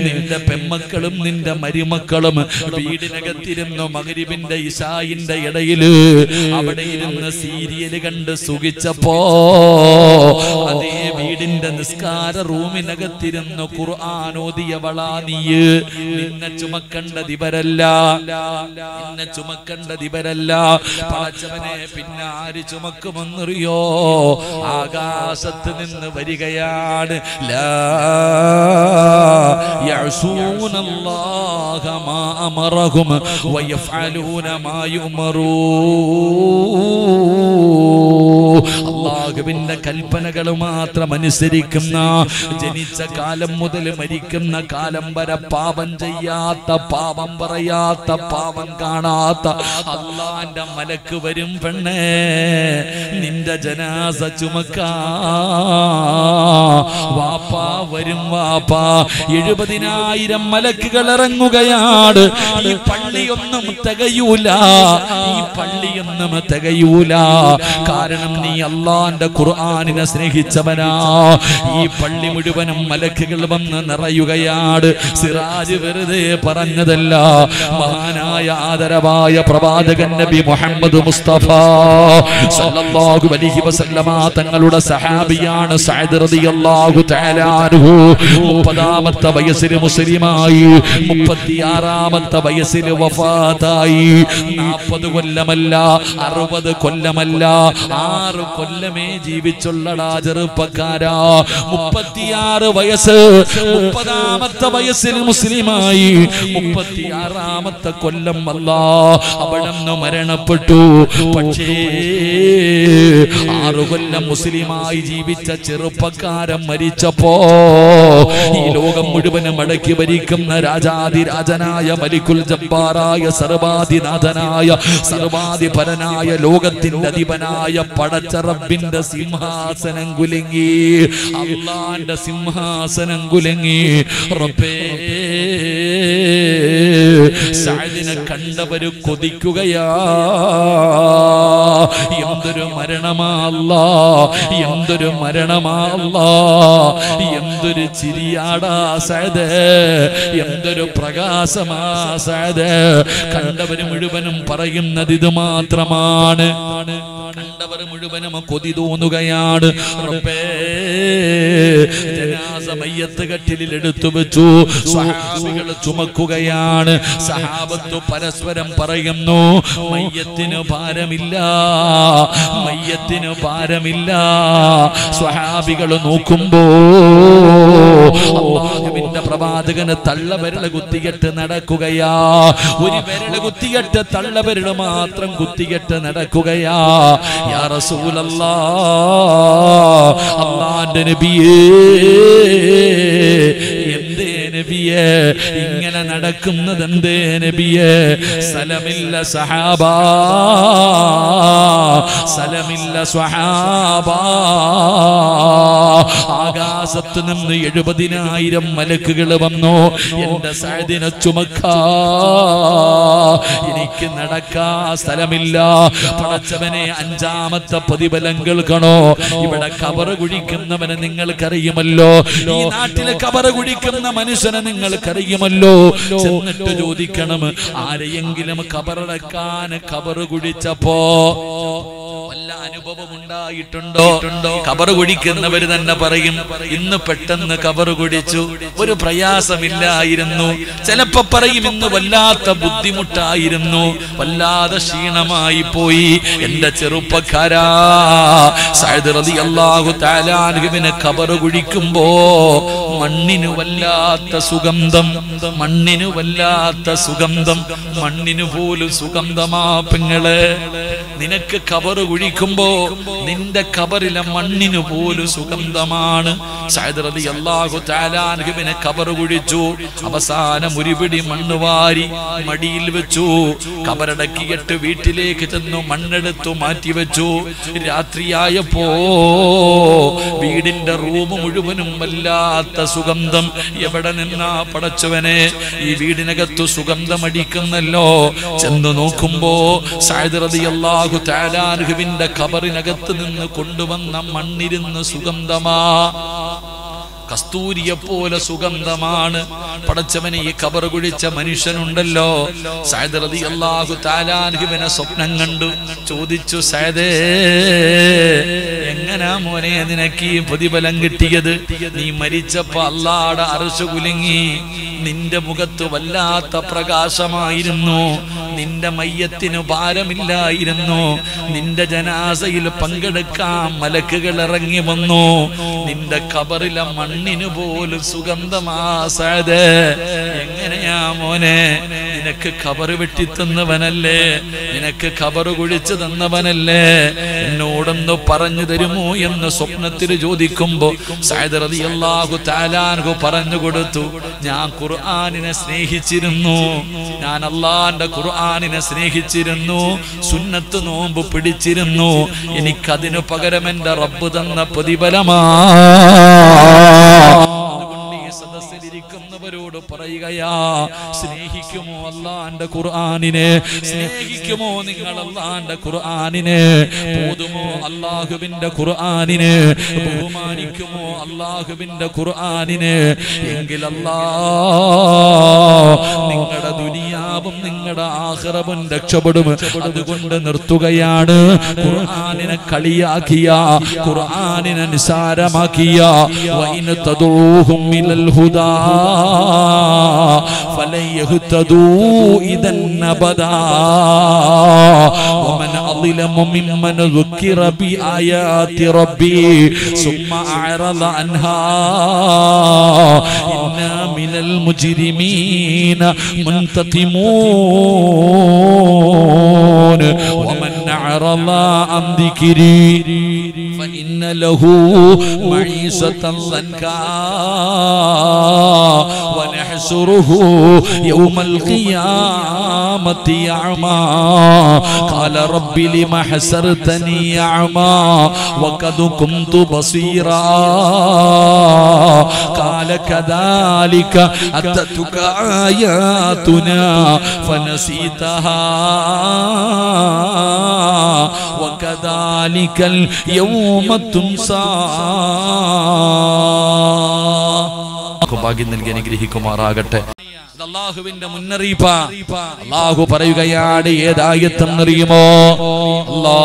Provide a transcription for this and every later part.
നിന്റെ പെമ്മക്കളും നിന്റെ മരുമക്കളും വീടിനകത്തിരുന്നു മകരിവിന്റെ ഇഷായിന്റെ ഇടയില് അവിടെ ഇരുന്ന് സീരിയല് കണ്ട് സുഖിച്ചപ്പോ അതേ വീടിന്റെ നിസ്കാര റൂമിനകത്തിരുന്ന് ഖുർആാനോദിയവളാ നീയ് നിന്നെ ചുമക്കണ്ടതിവരല്ല നിന്നെ ചുമക്കണ്ടതിവരല്ല പടച്ചവനെ പിന്നെ ആര് ചുമക്കുമെന്നറിയോ ആകാശത്ത് നിന്ന് വരികയാണ് ലാ يعصون الله ما أمرهم ويفعلون ما يؤمرون അള്ളാഹുവിന്റെ കൽപ്പനകൾ മാത്രം അനുസരിക്കുന്ന ജനിച്ച കാലം മുതൽ മരിക്കുന്ന കാലം വരെ പാപം ചെയ്യാത്ത പാപം പറയാത്ത പാപം കാണാത്ത അള്ളാന്റെ മലക്ക് വരും പെണ്ണേ നിന്റെ ജനാസ ചുമക്കാ വാപ്പാ വരും വാപ്പാ എഴുപതിനായിരം മലക്കുകൾ ഇറങ്ങുകയാണ് ഈ പള്ളിയൊന്നും തികയൂല ഈ പള്ളിയൊന്നും തികയൂല കാരണം നീ അള്ളാന്റെ ഖുർആാനിനെ സ്നേഹിച്ചവനാ ഈ പള്ളി മുഴുവനും മലക്കുകൾ വന്ന് നിറയുകയാണ് സിറാജ് വെറുതെ പറഞ്ഞതല്ല മഹാനായ ആദരവായ പ്രവാചകൻ നബി മുഹമ്മദ് മുസ്തഫ സല്ലല്ലാഹു അലൈഹി വസല്ലമ തങ്ങളുടെ സഹാബിയാണ് സഅദ് റളിയല്ലാഹു തആല അൻഹു മുപ്പതാമത്തെ വയസ്സിൽ മുസ്ലിമായി മുപ്പത്തിയാറാമത്തെ വയസ്സിൽ വഫാത്തായി നാൽപ്പത് കൊല്ലമല്ല അറുപത് കൊല്ലമല്ല ആറ് കൊല്ലമേ ജീവിച്ചുള്ളടാ ചെറുപ്പക്കാരാ മുപ്പത്തിയാറ് വയസ്സ് മുപ്പതാമത്തെ വയസ്സിൽ മുസ്ലിമായി മുപ്പത്തിയാറാമത്തെ കൊല്ലം അല്ല അവിടെ നിന്ന് മരണപ്പെട്ടു പക്ഷേ ആറു കൊല്ലം മുസ്ലിമായി ജീവിച്ച ചെറുപ്പക്കാരൻ മരിച്ചപ്പോ ഈ ലോകം മുഴുവനും അടക്കി ഭരിക്കുന്ന രാജാതിരാജനായ മലിക്കുൽ ജബ്ബാറായ സർവാധിനാഥനായ സർവാധിപരനായ ലോകത്തിന്റെ അധിപനായ പടച്ചറബിന്റെ സിംഹാസനം കുലുങ്ങി അള്ളാന്റെ സിംഹാസനം കുലുങ്ങി റബ്ബേ സഅദിനെ കണ്ടവര് കൊതിക്കുകയാ എന്തൊരു മരണമാല്ല എന്തൊരു മരണമാല്ല എന്തൊരു ചിരിയാടാ സഅദ് എന്തൊരു പ്രകാശമാ സഅദ് കണ്ടവര് മുഴുവനും പറയുന്നത് ഇത് മാത്രമാണ് കണ്ടവർ മുഴുവനും കൊതി തോന്നുകയാണ് റബ്ബേ ജനാസ മയ്യത്ത് കട്ടിലിൽ എടുത്തു വെച്ചു സഹാബികൾ ചുമക്കുകയാണ് സഹാബത്ത് പരസ്പരം പറയുന്നു മയ്യത്തിന് ഭാരമില്ല മയ്യത്തിന് ഭാരമില്ല സ്വഹാബികൾ നോക്കുമ്പോ അള്ളാഹുവിന്റെ പ്രവാചകന് തള്ളവിരല് കുത്തികെട്ട് നടക്കുകയാ ഒരു വിരല് കുത്തികെട്ട് തള്ളവിരല് മാത്രം കുത്തികെട്ട് നടക്കുകയാ യാ റസൂലല്ലാ അള്ളാന്റെ നബിയേ എന്തേ നബിയേ ഇങ്ങനെ നടക്കുന്നത് എന്തേ നബിയേ സലമില്ല സഹാബ സലമില്ല സ്വഹാബ ആകാശത്ത് നിന്ന് എഴുപതിനായിരം മലക്കുകൾ വന്നു എന്റെ സഹദിനെ ചുമക്കാ എനിക്ക് നടക്കാ സ്ഥലമില്ല പടച്ചവനെ അഞ്ചാമത്തെ പ്രതിഫലം കേൾക്കണോ ഇവിടെ കബറ് കുഴിക്കുന്നവനെ നിങ്ങൾക്കറിയുമല്ലോ ഈ നാട്ടിലെ കബറ് കുഴിക്കുന്ന മനുഷ്യനെ നിങ്ങൾക്കറിയുമല്ലോ ചെന്നിട്ട് ചോദിക്കണം ആരെയെങ്കിലും കബറടക്കാൻ കബറ് കുഴിച്ചപ്പോ വല്ല അനുഭവം ഉണ്ടായിട്ടുണ്ടോ കബറ് കുടിക്കുന്നവര് തന്നെ പറയും ഇന്ന് പെട്ടെന്ന് കബറ് കുടിച്ചു ഒരു പ്രയാസമില്ലായിരുന്നു ചിലപ്പോ പറയും ഇന്ന് വല്ലാത്ത ബുദ്ധിമുട്ടായിരുന്നു വല്ലാതെ ക്ഷീണമായി പോയി എന്റെ ചെറുപ്പക്കാരാ സഅദ് റളിയല്ലാഹു തആല അൻഹുവിനെ കബറ് കുഴിക്കുമ്പോ മണ്ണിന് വല്ലാത്ത സുഗന്ധം മണ്ണിന് വല്ലാത്ത സുഗന്ധം മണ്ണിന് പോലും സുഗന്ധമാ പെങ്ങളെ നിനക്ക് കബറ് കുഴിക്കുമ്പോ നിന്റെ കബറിലെ മണ്ണിന് പോലും സുഗന്ധമാണ് സഅദ് റളിയല്ലാഹു തആല അൻഹുവിനെ കബറ് കുഴിച്ചു അവസാനം ഒരു പിടി മണ്ണ് വാരി മടിയിൽ വെച്ചു കബറടക്കിയിട്ട് വീട്ടിലേക്ക് ചെന്നു മണ്ണെടുത്തു മാറ്റി വെച്ചു രാത്രിയായപ്പോ വീടിന്റെ റൂം മുഴുവനും വല്ലാത്ത സുഗന്ധം എവിടെ നിന്നാ പടച്ചവനെ ഈ വീടിനകത്തു സുഗന്ധമടിക്കുന്നല്ലോ ചെന്ന് നോക്കുമ്പോ സഅദ് റളിയല്ലാഹു തആല അൻഹുവിന്റെ ഖബറിനകത്ത് നിന്ന് കൊണ്ടുവന്ന മണ്ണിരുന്ന് സുഗന്ധമാ കസ്തൂരിയെ പോലെ സുഗന്ധമാണ് പടച്ചവനെ ഈ കബർ കുഴിച്ച മനുഷ്യനുണ്ടല്ലോ സൈദ് റതി അള്ളാഹു താലാൻഹിബിനെ സ്വപ്നം കണ്ടു ചോദിച്ചു സൈദേ എങ്ങനാ മോനെ നിനക്ക് ഈ പ്രതിഫലം കിട്ടിയത് നീ മരിച്ചപ്പോ അള്ളാടെ അറശു കുലുങ്ങി നിന്റെ മുഖത്ത് വല്ലാത്ത പ്രകാശമായിരുന്നു നിന്റെ മയ്യത്തിന് ഭാരമില്ലായിരുന്നു നിന്റെ ജനാസയിൽ പങ്കെടുക്കാൻ മലക്കുകൾ ഇറങ്ങി വന്നു നിന്റെ കബറിലെ മണ്ണിന് പോലും സുഗന്ധമാസത് എങ്ങനെയാ മോനെ നിനക്ക് കബറ് വെട്ടി തന്നവനല്ലേ നിനക്ക് കബറ് കുഴിച്ചു തന്നവനല്ലേ എന്നോടൊന്ന് പറഞ്ഞു തരുമോ എന്ന് സ്വപ്നത്തിൽ ചോദിക്കുമ്പോ സൈദ് റളിയല്ലാഹു താലാൻഹു പറഞ്ഞു കൊടുത്തു ഞാൻ ഖുർആനിനെ സ്നേഹിച്ചിരുന്നു ഞാൻ അള്ളാന്റെ ഖുർആനിനെ സ്നേഹിച്ചിരുന്നു സുന്നത്ത് നോമ്പ് പിടിച്ചിരുന്നു എനിക്കതിനു പകരം എന്റെ റബ്ബ് തന്ന പ്രതിഫലമാ അതുകൊണ്ട് ഈ സദസ്സിലിരിക്കുന്നവരോട് പറയുകയാ സ്നേഹിക്കുമോ അള്ളാന്റെ ഖുർആനിനെ സ്നേഹിക്കുമോ നിങ്ങൾ അള്ളാന്റെ ഖുർആനിനെ പോതുമോ അള്ളാഹുവിന്റെ ഖുർആനിനെ ബഹുമാനിക്കുമോ അള്ളാഹുവിന്റെ ഖുർആനിനെ എങ്കിൽ അല്ലാ നിങ്ങളുടെ ദുനിയാവും നിങ്ങളുടെ ആഹ്റവും രക്ഷപ്പെടും അതുകൊണ്ട് നിർത്തുകയാണ് ഖുർആനിനെ കളിയാക്കിയ ഖുർആനിനെ നിസാരമാക്കിയ വൈന തദൂഹും മിനൽ ഹുദാ ഫലൻ യഹ്തദൂ ഇദൻ അബദാ ومن أظلم ممن ذكر بآيات ربي ثم أعرض عنها إنا من المجرمين منتقمون ومن أعرض عن ذكري فإن له معيشة ضنكا ونحشره يوم القيامة أعمى قال رب لم حسرتني أعمى وقد كنت بصيرا قال كذلك أتتك آياتنا فنسيتها وكذلك اليوم تنسى ഭാഗ്യം നൽകി അനുഗ്രഹിക്കുമാറാകട്ടെ ഇത് അള്ളാഹുവിന്റെ മുന്നറിയിപ്പ അള്ളാഹു പറയുകയാണ് ഏതായത്തെന്നറിയുമോ അല്ലാ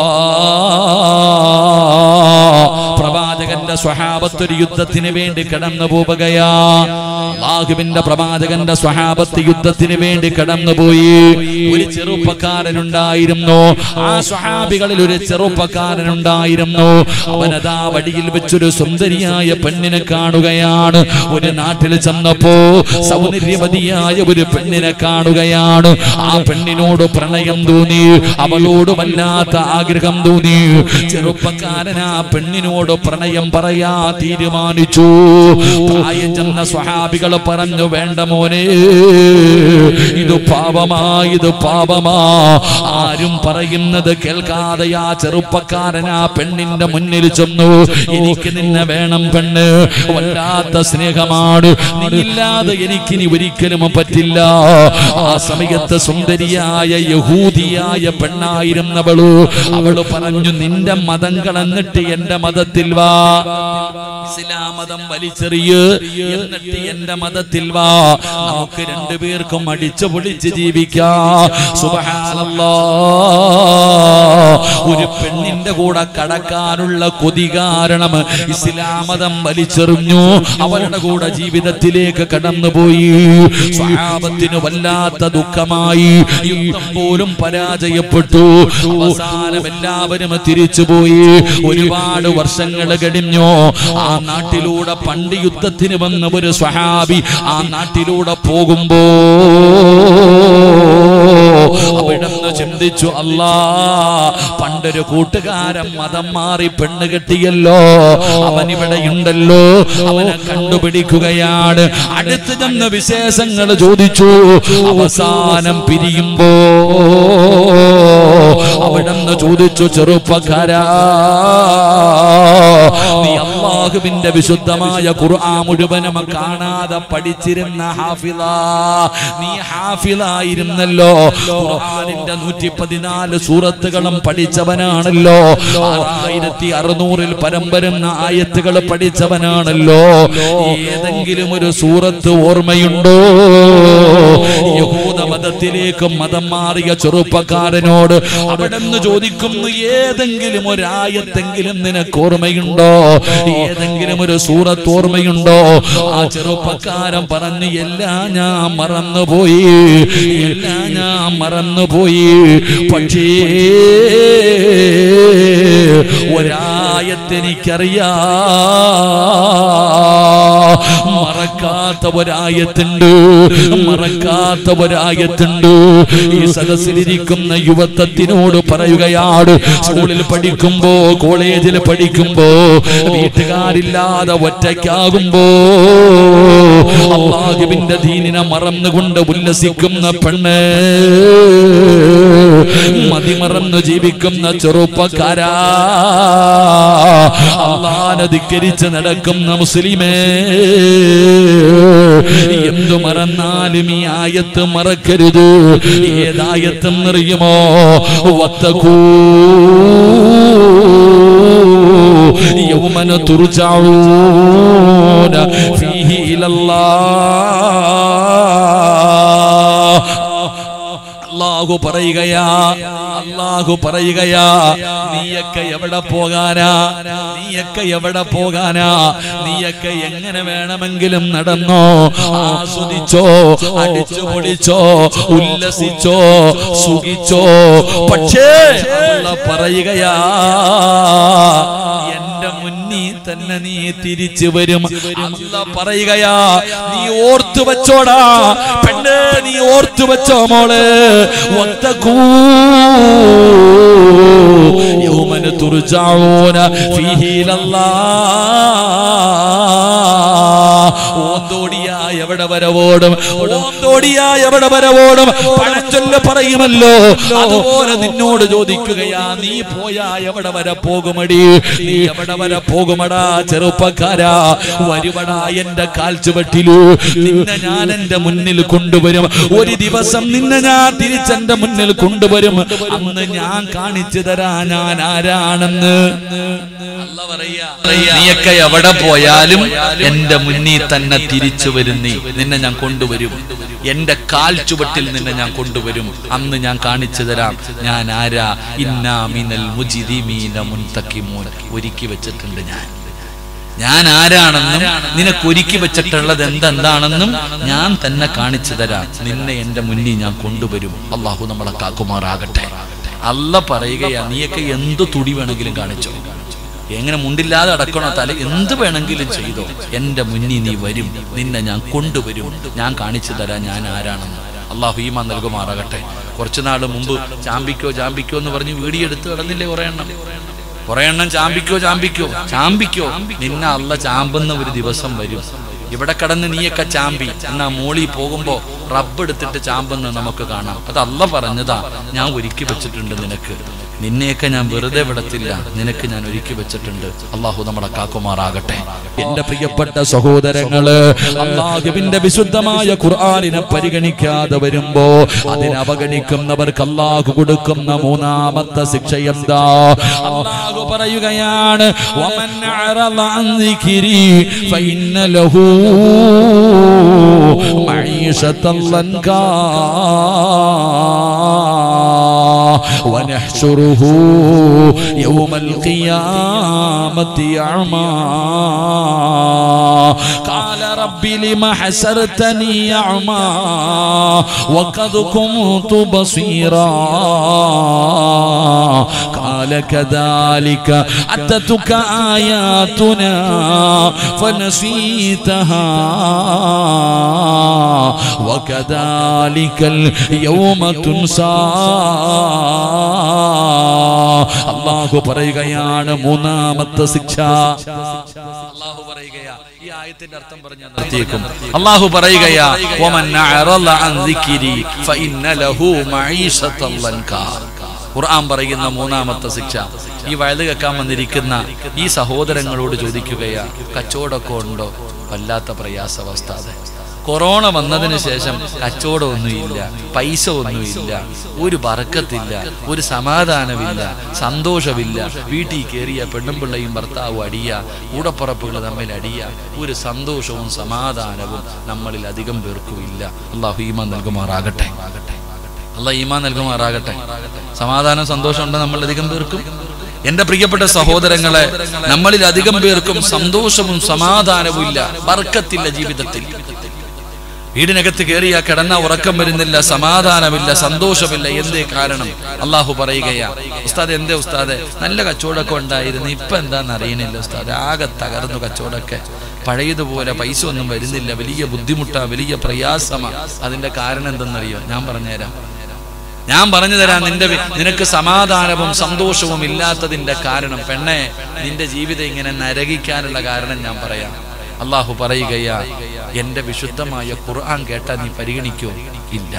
പ്രവാചകന്റെ സ്വഹാബത്ത് ഒരു യുദ്ധത്തിന് വേണ്ടി കടന്നു പോവുകയാ അള്ളാഹുവിന്റെ പ്രവാചകന്റെ സ്വഹാബത്ത് യുദ്ധത്തിന് വേണ്ടി കടന്നുപോയി ഒരു ചെറുപ്പക്കാരനുണ്ടായിരുന്നു ആ സ്വഹാബികളിൽ ഒരു ചെറുപ്പക്കാരനുണ്ടായിരുന്നു അവനതാ വടിയിൽ വെച്ചൊരു സുന്ദരിയായ പെണ്ണിനെ കാണുകയാണ് ഒരു നാട്ടിൽ ചെന്നപ്പോ സൗന്ദര്യവതിയായ ഒരു പെണ്ണിനെ കാണുകയാണ് ആ പെണ്ണിനോട് പ്രണയം തോന്നി അവളോട് വല്ലാത്ത ആഗ്രഹം തോന്നി ചെറുപ്പക്കാരൻ ആ പെണ്ണിനോട് പ്രണയം പറയാ തീരുമാനിച്ചു പ്രായം ചെന്ന സ്വഹാബികൾ പറഞ്ഞു വേണ്ട മോനെ ഇത് പാപമാ ഇത് പാപമാ ആരും പറയുന്നത് കേൾക്കാതെ ആ ചെറുപ്പക്കാരൻ ആ പെണ്ണിന്റെ മുന്നിൽ ചെന്നു എനിക്ക് നിന്നെ വേണം പെണ്ണ് വല്ലാത്ത സ്നേഹമാണ് നീയില്ലാതെ എനിക്കിനി ഒരിക്കലും പറ്റില്ല ആ സമയത്ത് സുന്ദരിയായ യഹൂദിയായ പെണ്ണായിരുന്നവള് അവള് പറഞ്ഞു നിന്റെ മതം കളഞ്ഞിട്ട് എന്റെ മതത്തിൽ വാ ഇസ്ലാം മതം വലിച്ചെറിയ് എന്നിട്ട് എന്റെ മതത്തിൽ വാ നമുക്ക് രണ്ടുപേർക്കും അടിച്ചു പൊളിച്ച് ജീവിക്കാം സുബ്ഹാനല്ലാ ഒരു പെണ്ണിന്റെ കൂടെ കടക്കാനുള്ള കൊതി കാരണം ഇസ്ലാം മതം വലിച്ചെറിഞ്ഞു അവരുടെ കൂടെ ജീവിതത്തിലേക്ക് കടന്നുപോയി സ്വഹാബത്തിന് വല്ലാത്ത ദുഃഖമായി യുദ്ധം പോലും പരാജയപ്പെട്ടു അവസാനം എല്ലാവരും തിരിച്ചുപോയി ഒരുപാട് വർഷങ്ങൾ കഴിഞ്ഞു ആ നാട്ടിലൂടെ പണ്ട് യുദ്ധത്തിന് വന്ന ഒരു സ്വഹാബി ആ നാട്ടിലൂടെ പോകുമ്പോ അവിടുന്ന് ചിന്തിച്ചു അല്ലാ പണ്ടൊരു കൂട്ടുകാരൻ മതം മാറി പെണ്ണ് കെട്ടിയല്ലോ അവൻ ഇവിടെ ഉണ്ടല്ലോ അവനെ കണ്ടുപിടിക്കുകയാണ് അടുത്ത് ചെന്ന് വിശേഷങ്ങൾ ചോദിച്ചു അവസാനം പിരിയുമ്പോ അവിടുന്ന് ചോദിച്ചു ചെറുപ്പക്കാരാ നീ അള്ളാഹുവിന്റെ വിശുദ്ധമായ ഖുർആൻ മുഴുവനും കാണാതെ പഠിച്ചിരുന്ന ഹാഫിള നീ ഹാഫിളായിരുന്നല്ലോ ഖുർആനിന്റെ നൂറ്റി പതിനാല് സൂറത്തുകളും പഠിച്ചവനാണല്ലോ ആയിരത്തി അറുന്നൂറിൽ പരം വരുന്ന ആയത്തുകൾ പഠിച്ചവനാണല്ലോ ഏതെങ്കിലും ഒരു സൂറത്ത് ഓർമ്മയുണ്ടോ യഹൂദ മതത്തിലേക്ക് മതം മാറിയ ചെറുപ്പക്കാരനോട് അവിടെ നിന്ന് ചോദിക്കുന്നു ഏതെങ്കിലും ഒരു ആയത്തെങ്കിലും നിനക്ക് ഓർമ്മയുണ്ടോ ഏതെങ്കിലും ഒരു സൂറത്ത് ഓർമ്മയുണ്ടോ ആ ചെറുപ്പക്കാരൻ പറഞ്ഞു എല്ലാം ഞാൻ മറന്നുപോയി എല്ലാം ഞാൻ മറന്നുപോയി പക്ഷേ ഒരായത്തെനിക്കറിയാ മറക്കാത്ത ഒരായത്തുണ്ട് മറക്കാത്ത ഒരായത്തുണ്ട് ഈ സദസ്സിലിരിക്കുന്ന യുവത്വത്തിനോട് പറയുകയാണ് സ്കൂളിൽ പഠിക്കുമ്പോ കോളേജിൽ പഠിക്കുമ്പോ വീട്ടുകാരില്ലാതെ ഒറ്റയ്ക്കാകുമ്പോ അള്ളാഹുവിന്റെ ദീനിനെ മറന്നുകൊണ്ട് ഉല്ലസിക്കുന്ന പെണ്ണ് മതിമറന്നു ജീവിക്കുന്ന ചെറുപ്പക്കാരാ അള്ളാനെ ധിക്കരിച്ച് നടക്കുന്ന മുസ്ലിമേ എന്തു മറന്നാലും ഈ ആയത്ത് മറക്കരുത് ഏതായത്തെന്നറിയുമോ വത്തകൂ യൗമന തുർജഊന ഫീഹി ഇലല്ലാഹ് അള്ളാഹു പറയുകയാ അള്ളാഹു പറയുകയാ നീയൊക്കെ എവിടെ പോകാനാ നീയൊക്കെ എവിടെ പോകാനാ നീയൊക്കെ എങ്ങനെ വേണമെങ്കിലും നടന്നോ ആസ്വദിച്ചോ അടിച്ചു പൊളിച്ചോ ഉല്ലസിച്ചോ സുഖിച്ചോ പക്ഷേ അള്ള പറയുകയാ എന്റെ മുന്നിൽ തന്നെ നീ തിരിച്ചു വരും അല്ല പറയുകയാ നീ ഓർത്തു വെച്ചോടാ പെണ്ണ് നീ ഓർത്തു വെച്ചോ മോള് വത്തക്കൂ യൗമന തുർജഊന ഫീഹി ഓന്തോടിയാ എവിടെ വരവോടും ഓന്തോടിയാ എവിടെ വരവോടും പഴഞ്ചൊല്ല് പറയുമല്ലോ അതുപോലെ നിന്നോട് ചോദിക്കുകയാ നീ പോയാ എവിടെ വരെ പോകുമടി നീ എവിടെ വരെ പോകുമടാ ചെറുപ്പക്കാരാ വരുവടാ എന്റെ കാൽച്ചുവട്ടിലു നിന്നെ ഞാൻ എന്റെ മുന്നിൽ കൊണ്ടുവരും ഒരു ദിവസം നിന്നെ ഞാൻ തിരിച്ചെന്റെ മുന്നിൽ കൊണ്ടുവരും അന്ന് ഞാൻ കാണിച്ചു തരാ ഞാൻ ആരാണെന്ന് അല്ല പറയാ നീയൊക്കെ എവിടെ പോയാലും എന്റെ മുന്നിൽ തന്നെ തിരിച്ചു വരും നീ നിന്നെ ഞാൻ കൊണ്ടുവരും എന്റെ കാൽ ചുവട്ടിൽ നിന്നെ ഞാൻ കൊണ്ടുവരും അന്ന് ഞാൻ കാണിച്ചു തരാം ഞാൻ ആരാ ഇന്നാ മിനൽ മുജിദിമീന മുൻതക്കിമൂൻ ഒരുക്കി വെച്ചിട്ടുണ്ട് ഞാൻ ഞാൻ ആരാണെന്നും നിനക്ക് ഒരുക്കി വെച്ചിട്ടുള്ളത് എന്തെന്താണെന്നും ഞാൻ തന്നെ കാണിച്ചു തരാം നിന്നെ എന്റെ മുന്നിൽ ഞാൻ കൊണ്ടുവരും അള്ളാഹു നമ്മളെ കാക്കുമാറാകട്ടെ അല്ല പറയുകയാ നീയൊക്കെ എന്ത് തുടി വേണമെങ്കിലും കാണിച്ചോ എങ്ങനെ മുണ്ടില്ലാതെ അടക്കണോ തല എന്ത് വേണമെങ്കിലും ചെയ്തോ എന്റെ മുന്നിൽ നീ വരും നിന്നെ ഞാൻ കൊണ്ടുവരും ഞാൻ കാണിച്ചു തരാം ഞാൻ ആരാണെന്ന് അള്ളാഹു ഈമാ നൽകുമാറാകട്ടെ കുറച്ചു നാൾ മുമ്പ് ചാമ്പിക്കോ ചാമ്പിക്കോ എന്ന് പറഞ്ഞ് വീഡിയോ എടുത്ത് കിടന്നില്ലേ കുറെ എണ്ണം കുറെ എണ്ണം ചാമ്പിക്കോ ചാമ്പിക്കോ ചാമ്പിക്കോ നിന്നെ അല്ല ചാമ്പുന്ന ഒരു ദിവസം വരും ഇവിടെ കടന്ന് നീയൊക്കെ ചാമ്പി എന്നാ മോളി പോകുമ്പോ റബ്ബ് എടുത്തിട്ട് ചാമ്പെന്ന് നമുക്ക് കാണാം അത് അല്ല പറഞ്ഞതാ ഞാൻ ഒരുക്കി വെച്ചിട്ടുണ്ട് നിനക്ക് നിന്നെയൊക്കെ ഞാൻ വെറുതെ വിടത്തില്ല നിനക്ക് ഞാൻ ഒരുക്കി വെച്ചിട്ടുണ്ട് അള്ളാഹു നമ്മളെ കാക്കുമാറാകട്ടെ എന്റെ പ്രിയപ്പെട്ട സഹോദരങ്ങള് അള്ളാഹുവിന്റെ വിശുദ്ധമായ ഖുർആനിനെ പരിഗണിക്കാതെ വരുമ്പോ അതിനെ അവഗണിക്കുന്നവർക്ക് അള്ളാഹു കൊടുക്കുന്ന മൂന്നാമത്തെ ശിക്ഷ എന്താ അള്ളാഹു പറയുകയാണ് വമൻ അറള അൻ ദിക്രി ഫഇന്ന ലഹു മഈശത്തൻ ലൻകാ ونحشره يوم القيامة أعمى قال رب لم حسرتني أعمى وقد كنت بصيرا قال كذلك أتتك آياتنا فنسيتها وكذلك اليوم تنسى അള്ളാഹു പറയുകയാണ് മൂന്നാമത്തെ ശിക്ഷ അള്ളാഹു പറയുകയാ ഈ ആയത്തിന്റെ അർത്ഥം പറഞ്ഞേക്കും അള്ളാഹു പറയുകയാ വമൻ അഅറള അൻ ദിക്രി ഫഇന്ന ലഹു മഈശത്തൻ ലൻകാ ഖുർആൻ പറയുന്ന മൂന്നാമത്തെ ശിക്ഷ ഈ വയത് കേൾക്കാൻ വന്നിരിക്കുന്ന ഈ സഹോദരങ്ങളോട് ചോദിക്കുകയാ കച്ചവടമൊക്കെ ഉണ്ടോ വല്ലാത്ത പ്രയാസവസ്ഥ അതെ കൊറോണ വന്നതിന് ശേഷം കച്ചവടമൊന്നുമില്ല പൈസ ഒന്നുമില്ല ഒരു ബറക്കത്തില്ല ഒരു സമാധാനമില്ല സന്തോഷമില്ല വീട്ടിൽ കയറിയ പെണ്ണും പിള്ളയും ഭർത്താവും അടിയ കൂടപ്പുറപ്പുകൾ തമ്മിൽ അടിയ ഒരു സന്തോഷവും സമാധാനവും നമ്മളിൽ അധികം പേർക്കും ഇല്ല അള്ളാഹു ഈമാൻ നൽകുമാറാകട്ടെ അല്ല ഈമാൻ നൽകുമാറാകട്ടെ സമാധാനം സന്തോഷം ഉണ്ട് നമ്മളധികം പേർക്കും എന്റെ പ്രിയപ്പെട്ട സഹോദരങ്ങളെ നമ്മളിൽ അധികം പേർക്കും സന്തോഷവും സമാധാനവും ഇല്ല ബർക്കത്തില്ല ജീവിതത്തിൽ വീടിനകത്ത് കയറിയ കിടന്ന ഉറക്കം വരുന്നില്ല സമാധാനമില്ല സന്തോഷമില്ല എന്തേ കാരണം അള്ളാഹു പറയുകയാ ഉസ്താദ് എന്തേ ഉസ്താദെ നല്ല കച്ചവടമൊക്കെ ഉണ്ടായിരുന്നു ഇപ്പൊ എന്താന്ന് അറിയണില്ല ഉസ്താദ് ആകെ തകർന്നു കച്ചവടമൊക്കെ പഴയതുപോലെ പൈസ ഒന്നും വരുന്നില്ല വലിയ ബുദ്ധിമുട്ടാ വലിയ പ്രയാസമാ അതിന്റെ കാരണം എന്തെന്നറിയോ ഞാൻ പറഞ്ഞുതരാം ഞാൻ പറഞ്ഞു തരാം നിന്റെ വി- നിനക്ക് സമാധാനവും സന്തോഷവും ഇല്ലാത്തതിന്റെ കാരണം പെണ്ണെ നിന്റെ ജീവിതം ഇങ്ങനെ നരകിക്കാനുള്ള കാരണം ഞാൻ പറയാം അള്ളാഹു പറയുകയാ എന്റെ വിശുദ്ധമായ ഖുർആൻ കേട്ടാ നീ പരിഗണിക്കോ ഇല്ല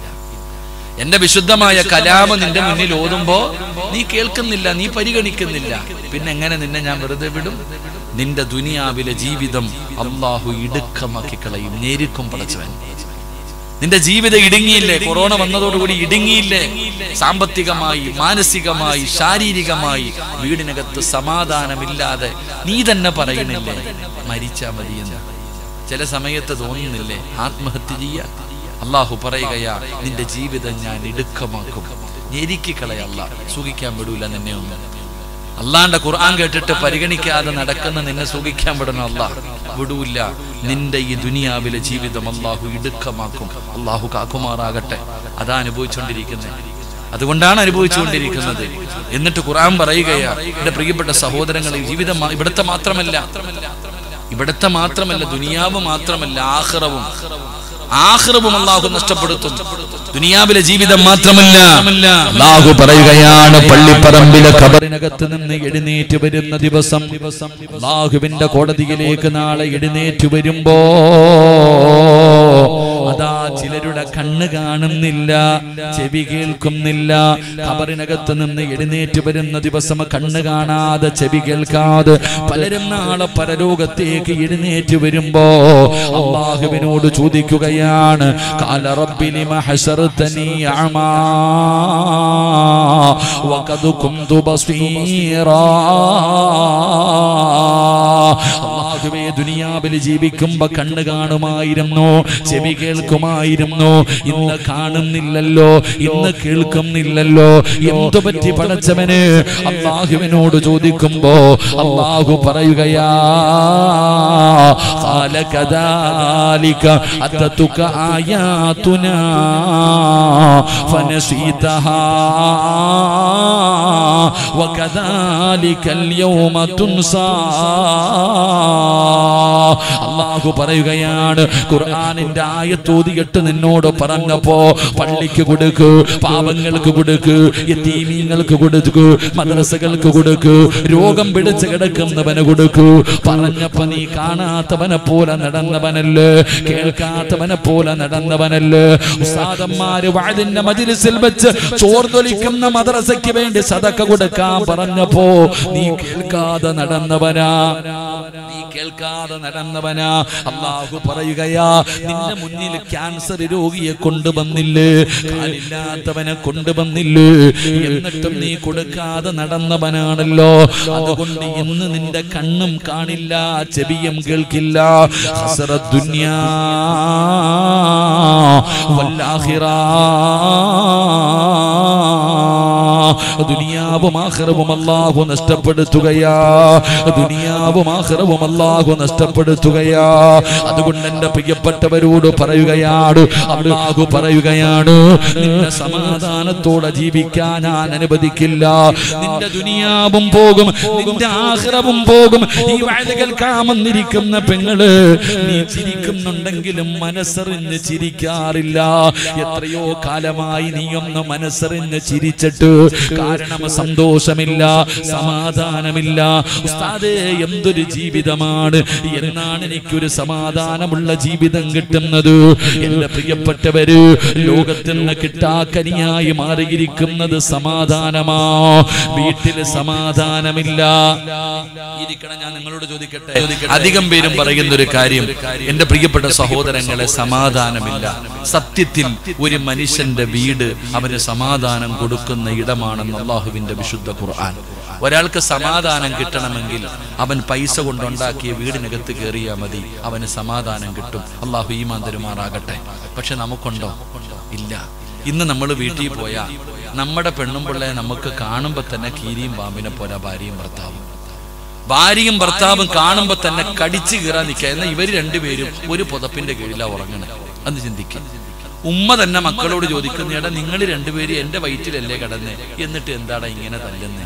എന്റെ വിശുദ്ധമായ കലാമ് നിന്റെ മുന്നിൽ ഓതുമ്പോ നീ കേൾക്കുന്നില്ല നീ പരിഗണിക്കുന്നില്ല പിന്നെ എങ്ങനെ നിന്നെ ഞാൻ വെറുതെ വിടും നിന്റെ ദുനിയാവിലെ ജീവിതം അള്ളാഹു ഇടുക്കമാക്കി കളയും നേരിക്കും പടച്ചവൻ നിന്റെ ജീവിതം ഇടുങ്ങിയില്ലേ കൊറോണ വന്നതോടുകൂടി ഇടുങ്ങിയില്ലേ സാമ്പത്തികമായി മാനസികമായി ശാരീരികമായി വീടിനകത്ത് സമാധാനമില്ലാതെ നീ തന്നെ പറയണില്ലേ മരിച്ചാ മതിയെന്ന് ചില സമയത്ത് തോന്നുന്നില്ലേ ആത്മഹത്യ ചെയ്യാൻ അള്ളാഹു പറയുകയാ നിന്റെ ജീവിതം ഞാൻ ഇടുക്കമാക്കും ഞെരുക്കിക്കളയല്ല സുഖിക്കാൻ വിടൂല നിന്നെ ഒന്ന് അള്ളാന്റെ ഖുർആൻ കേട്ടിട്ട് പരിഗണിക്കാതെ നടക്കുന്ന നിന്നെ സുഖിക്കാൻ വിടണം അല്ലാഹ് വിടൂല്ല നിന്റെ ഈ ദുനിയാവിലെ ജീവിതം അള്ളാഹു ഇടുക്കമാക്കും അള്ളാഹു കാക്കുമാറാകട്ടെ അതാ അനുഭവിച്ചുകൊണ്ടിരിക്കുന്നത് അതുകൊണ്ടാണ് അനുഭവിച്ചുകൊണ്ടിരിക്കുന്നത് എന്നിട്ട് ഖുർആൻ പറയുകയാ എന്റെ പ്രിയപ്പെട്ട സഹോദരങ്ങളെ ജീവിതം മാ- ഇവിടുത്തെ മാത്രമല്ല ഇവിടുത്തെ മാത്രമല്ല ദുനിയാവ് മാത്രമല്ല ആഹ്റവും ആഹ്റവും അള്ളാഹു നഷ്ടപ്പെടുത്തും ദുനിയാവിലെ ജീവിതം മാത്രമല്ല അള്ളാഹു പറയുകയാണ് പള്ളിപ്പറമ്പിലെ ഖബറിനകത്ത് നിന്ന് എഴുന്നേറ്റ് വരുന്ന ദിവസം അള്ളാഹുവിന്റെ കോടതിയിലേക്ക് നാളെ എഴുന്നേറ്റ് വരുമ്പോ അതാ ചിലരുടെ കണ്ണ് കാണുന്നില്ല ചെവി കേൾക്കുന്നില്ല ഖബറിനകത്ത് നിന്ന് എഴുന്നേറ്റ് വരുന്ന ദിവസം കണ്ണ് കാണാതെ ചെവി കേൾക്കാതെ പലരും നാളെ പരലോകത്തേക്ക് എഴുന്നേറ്റ് വരുമ്പോ അള്ളാഹുവിനോട് ചോദിക്കുകയാണ് കാല റബ്ബിലി മഹശർതനി അമാ വഖദ് കുന്തു ബസീറാ അള്ളാഹുവേ ദുനിയാവിൽ ജീവിക്കുമ്പോ കണ്ണ് കാണുമായിരുന്നു ചെവി കേൾക്കുമായിരുന്നു ഇന്ന് കാണുന്നില്ലല്ലോ ഇന്ന് കേൾക്കുന്നില്ലല്ലോ എന്തു പറ്റി പടച്ചവന് അള്ളാഹുവിനോട് ചോദിക്കുമ്പോ അള്ളാഹു പറയുകയാ قال كذلك أتتك آياتنا فنسيتها وكذلك اليوم تنسى അള്ളാഹു പറയുകയാണ് ഖുർആാനിന്റെ ആയത്തോതിയിട്ട് നിന്നോട് പറഞ്ഞപ്പോ പള്ളിക്ക് കൊടുക്ക് പാവങ്ങൾക്ക് കൊടുക്ക് യത്തീമീങ്ങൾക്ക് കൊടുക്ക് മദ്രസകൾക്ക് കൊടുക്ക് രോഗം പിടിച്ച് കിടക്കുന്നവന് കൊടുക്കൂ പറഞ്ഞപ്പോ നീ കാണാത്തവനെ പോലെ നടന്നവനല്ലേ കേൾക്കാത്തവനെ പോലെ നടന്നവനല്ലേ ഉസ്താദന്മാര് വാതിന്റെ മജിലിസിൽ വെച്ച് ചോർന്നൊലിക്കുന്ന മദ്രസയ്ക്ക് വേണ്ടി സതക്ക കൊടുക്കാൻ പറഞ്ഞപ്പോ നീ കേൾക്കാതെ നടന്നവനാ നീ കേൾക്കാതെ നടന്നവനാ അള്ളാഹു പറയുകയാ നിന്റെ മുന്നിൽ ക്യാൻസർ രോഗിയെ കൊണ്ടുവന്നില്ലേ കാലില്ലാത്തവനെ കൊണ്ടുവന്നില്ലേ എന്നിട്ടും നീ കൊടുക്കാതെ നടന്നവനാണല്ലോ അതുകൊണ്ട് ഇന്ന് നിന്റെ കണ്ണും കാണില്ല ചെവിയും കേൾക്കില്ല ഹസറ ദുന്യാ വല്ലാഹിറ ദുനിയാവും ആഖിറവും അല്ലാഹു നഷ്ടപ്പെടുത്തുകയാ ദുനിയാവും ആഖിറവും അല്ലാഹു നഷ്ടപ്പെടുത്തുകയാ അതുകൊണ്ട് എന്റെ പ്രിയപ്പെട്ടവരോട് പറയുകയാണ് അല്ലാഹു പറയുകയാണ് നിന്നെ സമാധാനത്തോടെ ജീവിക്കാൻ ഞാൻ അനുവദിക്കില്ല നിന്റെ ദുനിയാവും പോകും നിന്റെ ആഖിറവും പോകും ഈ വഴുത കേൾക്കാമെന്നിരിക്കുന്ന പെങ്ങള് നീ ചിരിക്കുന്നുണ്ടെങ്കിലും മനസ്സറിഞ്ഞ് ചിരിക്കാറില്ല എത്രയോ കാലമായി നീ ഒന്ന് മനസ്സറിഞ്ഞ് ചിരിച്ചിട്ട് കാരണം സന്തോഷമില്ല സമാധാനമില്ല ഉസ്താദേ എന്തൊരു ജീവിതമാണ് എന്നാണ് എനിക്കൊരു സമാധാനമുള്ള ജീവിതം കിട്ടുന്നത് എന്റെ പ്രിയപ്പെട്ടവര് ലോകത്തിൽ നിന്ന് കിട്ടാക്കനിയായി മാറിയിരിക്കുന്നത് സമാധാനമാ വീട്ടില് സമാധാനമില്ല ഇരിക്കണം ഞാൻ നിങ്ങളോട് ചോദിക്കട്ടെ അധികം പേരും പറയുന്ന ഒരു കാര്യം എന്റെ പ്രിയപ്പെട്ട സഹോദരങ്ങളെ സമാധാനമില്ല സത്യത്തിൽ ഒരു മനുഷ്യന്റെ വീട് അവന് സമാധാനം കൊടുക്കുന്ന ഇടമാണെന്ന് അള്ളാഹുവിന്റെ വിശുദ്ധ ഖുർആൻ ഒരാൾക്ക് സമാധാനം കിട്ടണമെങ്കിൽ അവൻ പൈസ കൊണ്ടുണ്ടാക്കിയ വീടിനകത്ത് കയറിയാൽ മതി അവന് സമാധാനം കിട്ടും അള്ളാഹു ഈമാൻ തരുമാറാകട്ടെ പക്ഷെ നമുക്കുണ്ടോ ഇല്ല ഇന്ന് നമ്മൾ വീട്ടിൽ പോയാൽ നമ്മുടെ പെണ്ണും പിള്ളയെ നമുക്ക് കാണുമ്പോൾ തന്നെ കീരിയും പാമ്പിനെ പോലെ ഭാര്യയും ഭർത്താവും ഭാര്യയും ഭർത്താവും കാണുമ്പോ തന്നെ കടിച്ചു കീറാൻ നിൽക്കുക എന്നാൽ ഇവര് രണ്ടുപേരും ഒരു പുതപ്പിന്റെ കീഴിലാ ഉറങ്ങണേ അത് ചിന്തിക്കുക ഉമ്മ തന്നെ മക്കളോട് ചോദിക്കുന്ന എടാ നിങ്ങൾ രണ്ടുപേരും എന്റെ വയറ്റിലല്ലേ കിടന്നേ എന്നിട്ട് എന്താടാ ഇങ്ങനെ തല്ലുന്നേ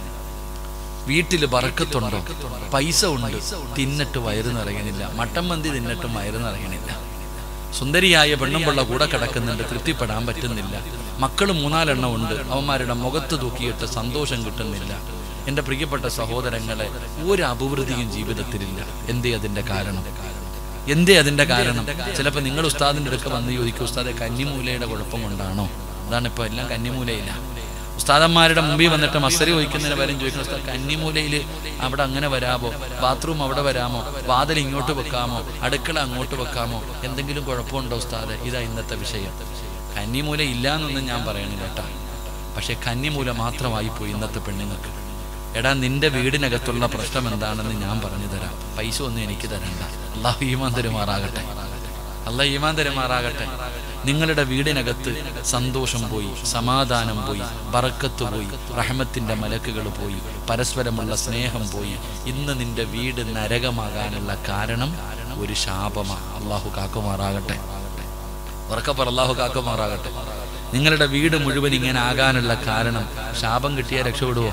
വീട്ടില് ബറക്കത്തുണ്ടോ പൈസ ഉണ്ട് തിന്നിട്ട് വയറ് നിറയണില്ല മട്ടൻ മന്തി തിന്നിട്ടും വയറ് നിറയണില്ല സുന്ദരിയായ പെണ്ണുമ്പിള്ള കൂടെ കിടക്കുന്നുണ്ട് തൃപ്തിപ്പെടാൻ പറ്റുന്നില്ല മക്കൾ മൂന്നാലെണ്ണം ഉണ്ട് അവന്മാരുടെ മുഖത്ത് തൂക്കിയിട്ട് സന്തോഷം കിട്ടുന്നില്ല എൻ്റെ പ്രിയപ്പെട്ട സഹോദരങ്ങളെ ഒരു അഭിവൃദ്ധിയും ജീവിതത്തിലില്ല എന്തേ അതിൻ്റെ കാരണം എന്തേ അതിൻ്റെ കാരണം ചിലപ്പോൾ നിങ്ങൾ ഉസ്താദിൻ്റെ അടുക്ക വന്ന് ചോദിക്കും ഉസ്താദെ കന്നിമൂലയുടെ കുഴപ്പം കൊണ്ടാണോ അതാണ് ഇപ്പോൾ എല്ലാം കന്നിമൂലയില്ല ഉസ്താദന്മാരുടെ മുമ്പിൽ വന്നിട്ട് മസരി ഒഴിക്കുന്നതിന് പകരം ചോദിക്കുന്ന ഉസ്താദ് കന്നിമൂലയിൽ അവിടെ അങ്ങനെ വരാമോ ബാത്റൂം അവിടെ വരാമോ വാതിൽ ഇങ്ങോട്ട് വെക്കാമോ അടുക്കള അങ്ങോട്ട് വെക്കാമോ എന്തെങ്കിലും കുഴപ്പമുണ്ടോ ഉസ്താദ് ഇതാ ഇന്നത്തെ വിഷയം കന്നിമൂല ഇല്ല എന്നൊന്നും ഞാൻ പറയണില്ല കേട്ടാ പക്ഷെ കന്നിമൂല മാത്രമായി പോയി ഇന്നത്തെ പെണ്ണുങ്ങൾക്ക് എടാ നിന്റെ വീടിനകത്തുള്ള പ്രശ്നം എന്താണെന്ന് ഞാൻ പറഞ്ഞു തരാം പൈസ ഒന്നും എനിക്ക് തരണ്ട അള്ളാഹു ഈമാൻ തരുമാറാകട്ടെ അള്ളാഹ് ഈമാൻ തരുമാറാകട്ടെ നിങ്ങളുടെ വീടിനകത്ത് സന്തോഷം പോയി സമാധാനം പോയി ബറക്കത്ത് പോയി റഹ്മത്തിന്റെ മലക്കുകൾ പോയി പരസ്പരമുള്ള സ്നേഹം പോയി ഇന്ന് നിന്റെ വീട് നരകമാകാനുള്ള കാരണം ഒരു ശാപമാ അള്ളാഹു കാക്കുമാറാകട്ടെ ഉറക്കപ്പറ അള്ളാഹു കാക്കുമാറാകട്ടെ നിങ്ങളുടെ വീട് മുഴുവൻ ഇങ്ങനെ ആകാനുള്ള കാരണം ശാപം കിട്ടിയാൽ രക്ഷപ്പെടുവോ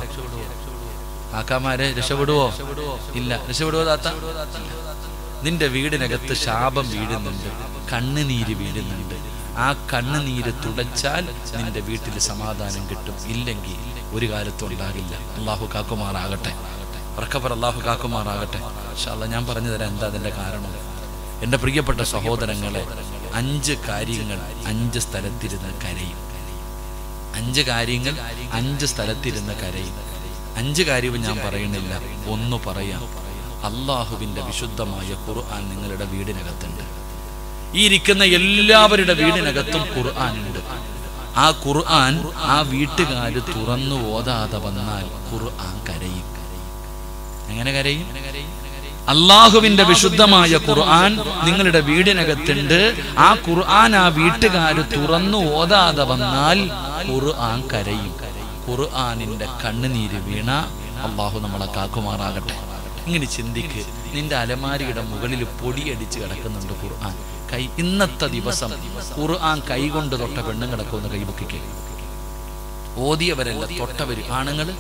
ആക്കാമാരെ രക്ഷപ്പെടുവോ ഇല്ല രക്ഷപ്പെടുവോ താത്ത നിന്റെ വീടിനകത്ത് ശാപം വീഴുന്നുണ്ട് കണ്ണുനീര് വീഴുന്നുണ്ട് ആ കണ്ണുനീര് തുടച്ചാൽ നിന്റെ വീട്ടിൽ സമാധാനം കിട്ടും ഇല്ലെങ്കിൽ ഒരു കാലത്തും ഉണ്ടാകില്ല അള്ളാഹു കാക്കുമാറാകട്ടെ ഉറക്കപ്പർ അള്ളാഹു കാക്കുമാറാകട്ടെ ഇൻഷാല്ലാ ഞാൻ പറഞ്ഞു തരാം എന്താ അതിന്റെ കാരണം എൻ്റെ പ്രിയപ്പെട്ട സഹോദരങ്ങളെ അഞ്ച് കാര്യങ്ങൾ അഞ്ച് സ്ഥലത്തിരുന്ന് കരയും അഞ്ച് കാര്യങ്ങൾ അഞ്ച് സ്ഥലത്തിരുന്ന് കരയും അഞ്ച് കാര്യവും ഞാൻ പറയണില്ല ഒന്ന് പറയാം അള്ളാഹുവിന്റെ വിശുദ്ധമായ ഖുർആൻ നിങ്ങളുടെ വീടിനകത്തുണ്ട് ഈ ഇരിക്കുന്ന എല്ലാവരുടെ വീടിനകത്തും ഖുർആൻ ഉണ്ട് ആ ഖുർആൻ ആ വീട്ടുകാര് തുറന്നു ഓതാതെ വന്നാൽ ഖുർആൻ കരയും എങ്ങനെ കരയും അള്ളാഹുവിന്റെ വിശുദ്ധമായ ഖുർആൻ നിങ്ങളുടെ വീടിനകത്തുണ്ട് ആ ഖുർആൻ ആ വീട്ടുകാര് തുറന്നു ഓതാതെ വന്നാൽ ഖുർആൻ കരയും ഖുർആനിന്റെ കണ്ണുനീര് വീണ അള്ളാഹു നമ്മളെ കാക്കുമാറാകട്ടെ ഇങ്ങനെ ചിന്തിക്ക് നിന്റെ അലമാരിയുടെ മുകളിൽ പൊടിയടിച്ച് കിടക്കുന്നുണ്ട് ഖുർആൻ കൈ ഇന്നത്തെ ദിവസം ഖുർആൻ കൈകൊണ്ട് തൊട്ട പെണ്ണും കിടക്കുമെന്ന് കൈബുക്കിക്ക് ഓതിയവരല്ല തൊട്ടവര് ആണുങ്ങള്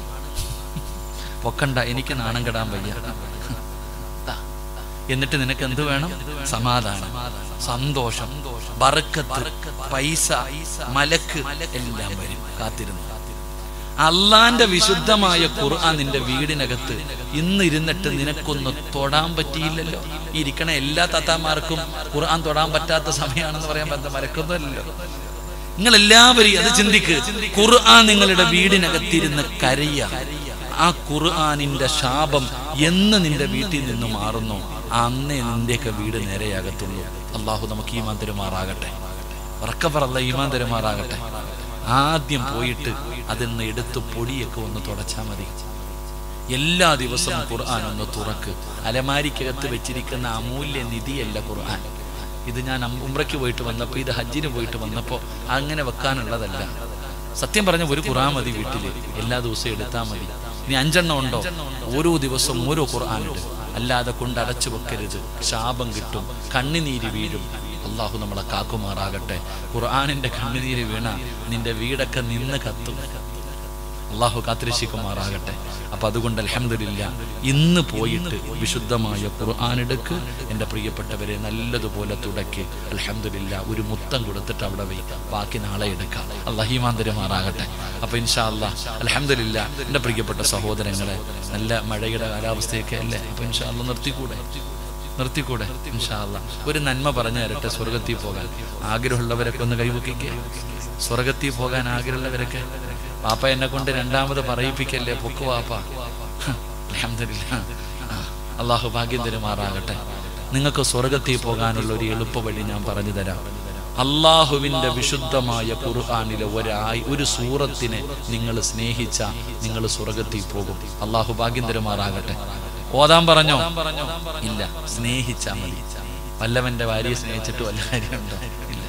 പൊക്കണ്ട എനിക്ക് നാണം കെടാൻ വയ്യ ദാ. എന്നിട്ട് നിനക്ക് എന്ത് വേണം സമാധാനം സന്തോഷം ബറക്കത്ത് പൈസ മലക്ക് എല്ലാം വരും കാത്തിരുന്നു അള്ളാന്റെ വിശുദ്ധമായ ഖുർആൻ നിന്റെ വീടിനകത്ത് ഇന്ന് ഇരുന്നിട്ട് നിനക്കൊന്ന് തൊടാൻ പറ്റിയില്ലല്ലോ ഈ ഇരിക്കണ എല്ലാ താത്താമാർക്കും ഖുർആൻ തൊടാൻ പറ്റാത്ത സമയമാണെന്ന് പറയാൻ പറ്റുന്ന മരക്കൊന്നുമല്ലോ നിങ്ങൾ എല്ലാവരും അത് ചിന്തിക്ക് ഖുർആൻ നിങ്ങളുടെ വീടിനകത്തിരുന്ന് കരയ ആ ഖുർആനിന്റെ ശാപം എന്ന് നിന്റെ വീട്ടിൽ നിന്ന് മാറുന്നു അന്നേ നിന്റെയൊക്കെ വീട് നേരെയാകത്തുള്ളൂ അള്ളാഹു നമുക്ക് ഈമാൻ തരുമാറാകട്ടെ ഉറക്കപ്പറല്ല ഈമാൻ തരുമാറാകട്ടെ ആദ്യം പോയിട്ട് അതിന്ന് എടുത്ത് പൊടിയൊക്കെ ഒന്ന് തുടച്ചാൽ മതി എല്ലാ ദിവസവും ഖുർആൻ ഒന്ന് തുറക്ക് അലമാരിക്കകത്ത് വെച്ചിരിക്കുന്ന അമൂല്യ നിധിയല്ല ഖുർആൻ ഇത് ഞാൻ അം- ഉംറയ്ക്ക് പോയിട്ട് വന്നപ്പോൾ ഇത് ഹജ്ജിന് പോയിട്ട് വന്നപ്പോൾ അങ്ങനെ വെക്കാനുള്ളതല്ല സത്യം പറഞ്ഞ ഒരു ഖുർആൻ മതി വീട്ടിൽ എല്ലാ ദിവസവും എടുത്താൽ മതി ഇനി അഞ്ചെണ്ണം ഉണ്ടോ ഓരോ ദിവസവും ഓരോ ഖുർആൻ ഇട് അല്ലാതെ കൊണ്ട് അടച്ചു വെക്കരുത് ശാപം കിട്ടും കണ്ണുനീര് വീഴും അള്ളാഹു നമ്മളെ കാക്കുമാറാകട്ടെ ഖുർആാനിന്റെ കണ്ണുനീര് വീണ നിന്റെ വീടൊക്കെ നിന്ന് കത്തും അള്ളാഹു കാത്തിരശിക്കുമാറാകട്ടെ അപ്പൊ അതുകൊണ്ട് അലഹമില്ല ഇന്ന് പോയിട്ട് വിശുദ്ധമായ ഖുർആൻ എടുക്ക് എൻ്റെ പ്രിയപ്പെട്ടവരെ നല്ലതുപോലെ തുടക്കി അലഹമില്ല ഒരു മുത്തം കൊടുത്തിട്ട് അവിടെ വൈ ബാക്കി നാളെ എടുക്കാം അള്ളഹീമാന്തരമാറാകട്ടെ അപ്പൊ ഇൻഷാ അല്ലാ അലഹമില്ല എൻ്റെ പ്രിയപ്പെട്ട സഹോദരങ്ങളെ നല്ല മഴയുടെ കാലാവസ്ഥയൊക്കെ അല്ലേ അപ്പൊ ഇൻഷാ അല്ലാ നിർത്തിക്കൂടെ നിർത്തിക്കൂടെ ഇൻഷാ അല്ലാ ഒരു നന്മ പറഞ്ഞു തരട്ടെ സ്വർഗത്തിൽ പോകാൻ ആഗ്രഹമുള്ളവരൊക്കെ ഒന്ന് കൈവക്കിക്കേ സ്വർഗത്തിൽ പോകാൻ ആഗ്രഹമുള്ളവരൊക്കെ പാപ്പ എന്നെ കൊണ്ട് രണ്ടാമത് പറയിപ്പിക്കല്ലേ പൊക്കു വാപ്പ അൽഹംദുലില്ലാ. ആ, അള്ളാഹു ഭാഗ്യം തരുമാറാകട്ടെ നിങ്ങൾക്ക് സ്വർഗത്തിൽ പോകാനുള്ള ഒരു എളുപ്പ വഴി ഞാൻ പറഞ്ഞു തരാം അള്ളാഹുവിന്റെ വിശുദ്ധമായ ഖുർആാനിലെ ഒരായി ഒരു സൂറത്തിനെ നിങ്ങൾ സ്നേഹിച്ച നിങ്ങൾ സ്വർഗത്തിൽ പോകും അള്ളാഹു ഭാഗ്യം തരുമാറാകട്ടെ ഓതാൻ പറഞ്ഞോ ഇല്ല സ്നേഹിച്ചാ മതി വല്ലവന്റെ ഭാര്യയെ സ്നേഹിച്ചിട്ട് വല്ല കാര്യമുണ്ടോ ഇല്ല